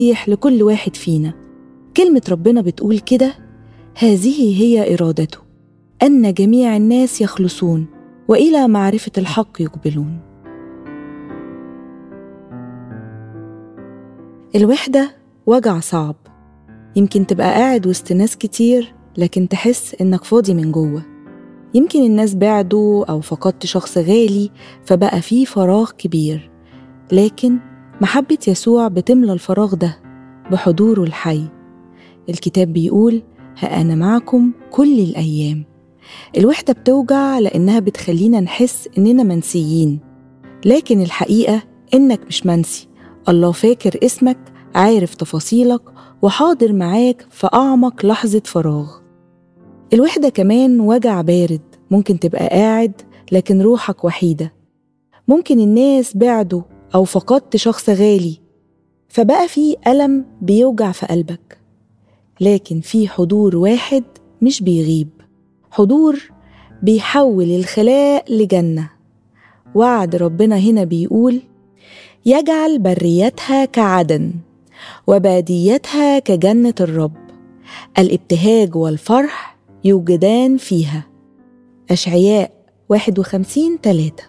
المسيح لكل واحد فينا كلمة ربنا بتقول كده هذه هي إرادته أن جميع الناس يخلصون وإلى معرفة الحق يقبلون الوحدة وجع صعب يمكن تبقى قاعد وسط ناس كتير لكن تحس إنك فاضي من جوه يمكن الناس بعدوا أو فقدت شخص غالي فبقى فيه فراغ كبير لكن محبة يسوع بتملى الفراغ ده بحضوره الحي الكتاب بيقول ها أنا معكم كل الأيام الوحدة بتوجع لأنها بتخلينا نحس إننا منسيين لكن الحقيقة إنك مش منسي الله فاكر اسمك عارف تفاصيلك وحاضر معاك في أعمق لحظة فراغ الوحدة كمان وجع بارد ممكن تبقى قاعد لكن روحك وحيدة ممكن الناس بعدوا أو فقدت شخص غالي فبقى في ألم بيوجع في قلبك لكن في حضور واحد مش بيغيب حضور بيحول الخلاء لجنة وعد ربنا هنا بيقول يجعل بريتها كعدن وباديتها كجنة الرب الابتهاج والفرح يوجدان فيها أشعياء 51 3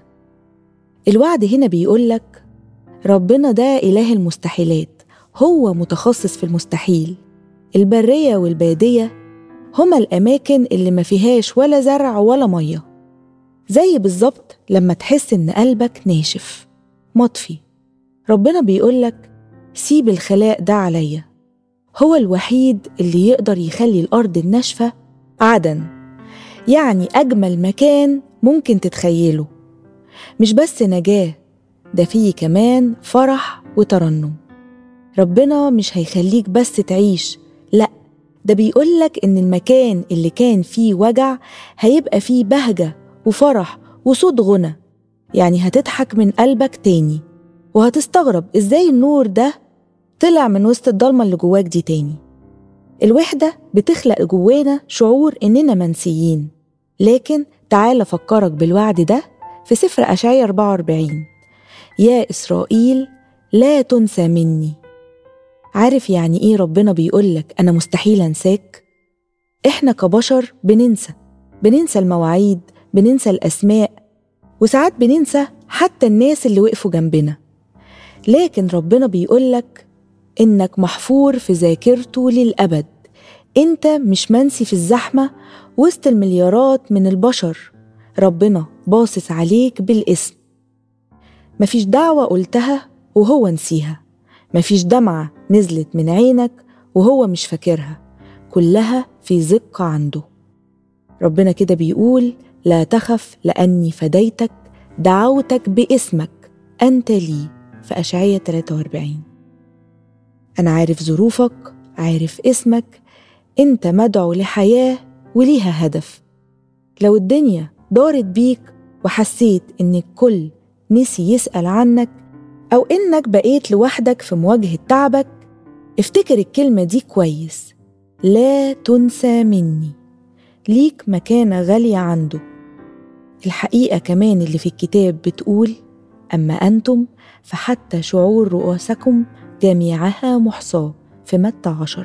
الوعد هنا بيقولك ربنا ده إله المستحيلات هو متخصص في المستحيل البرية والبادية هما الأماكن اللي ما فيهاش ولا زرع ولا مية زي بالظبط لما تحس إن قلبك ناشف مطفي ربنا بيقولك سيب الخلاء ده عليا هو الوحيد اللي يقدر يخلي الأرض الناشفة عدن يعني أجمل مكان ممكن تتخيله مش بس نجاة ده فيه كمان فرح وترنم ربنا مش هيخليك بس تعيش لأ ده بيقولك إن المكان اللي كان فيه وجع هيبقى فيه بهجة وفرح وصوت غنى يعني هتضحك من قلبك تاني وهتستغرب إزاي النور ده طلع من وسط الضلمة اللي جواك دي تاني الوحدة بتخلق جوانا شعور إننا منسيين لكن تعال أفكرك بالوعد ده في سفر أشعيا 44 يا إسرائيل لا تنسى مني عارف يعني إيه ربنا بيقولك أنا مستحيل أنساك؟ إحنا كبشر بننسى بننسى المواعيد بننسى الأسماء وساعات بننسى حتى الناس اللي وقفوا جنبنا لكن ربنا بيقولك إنك محفور في ذاكرته للأبد أنت مش منسي في الزحمة وسط المليارات من البشر ربنا باصص عليك بالاسم مفيش دعوة قلتها وهو نسيها مفيش دمعة نزلت من عينك وهو مش فاكرها كلها في زقة عنده ربنا كده بيقول لا تخف لأني فديتك دعوتك باسمك أنت لي في أشعية 43 أنا عارف ظروفك عارف اسمك أنت مدعو لحياة وليها هدف لو الدنيا دارت بيك وحسيت إن الكل نسي يسأل عنك أو إنك بقيت لوحدك في مواجهة تعبك افتكر الكلمة دي كويس لا تنسى مني ليك مكانة غالية عنده الحقيقة كمان اللي في الكتاب بتقول أما أنتم فحتى شعور رؤوسكم جميعها محصاة في متى عشرة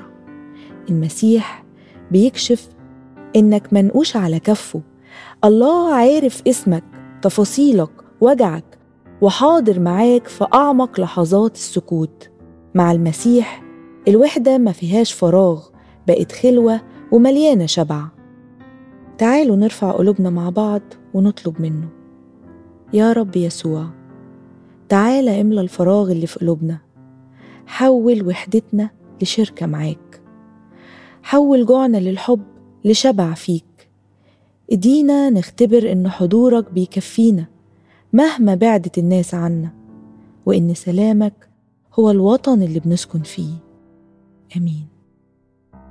المسيح بيكشف إنك منقوش على كفه الله عارف اسمك تفاصيلك وجعك وحاضر معاك في أعمق لحظات السكوت مع المسيح الوحدة ما فيهاش فراغ بقت خلوة ومليانة شبع تعالوا نرفع قلوبنا مع بعض ونطلب منه يا رب يسوع تعالى املى الفراغ اللي في قلوبنا حول وحدتنا لشركة معاك حول جوعنا للحب لشبع فيك ادينا نختبر ان حضورك بيكفينا مهما بعدت الناس عنا وان سلامك هو الوطن اللي بنسكن فيه امين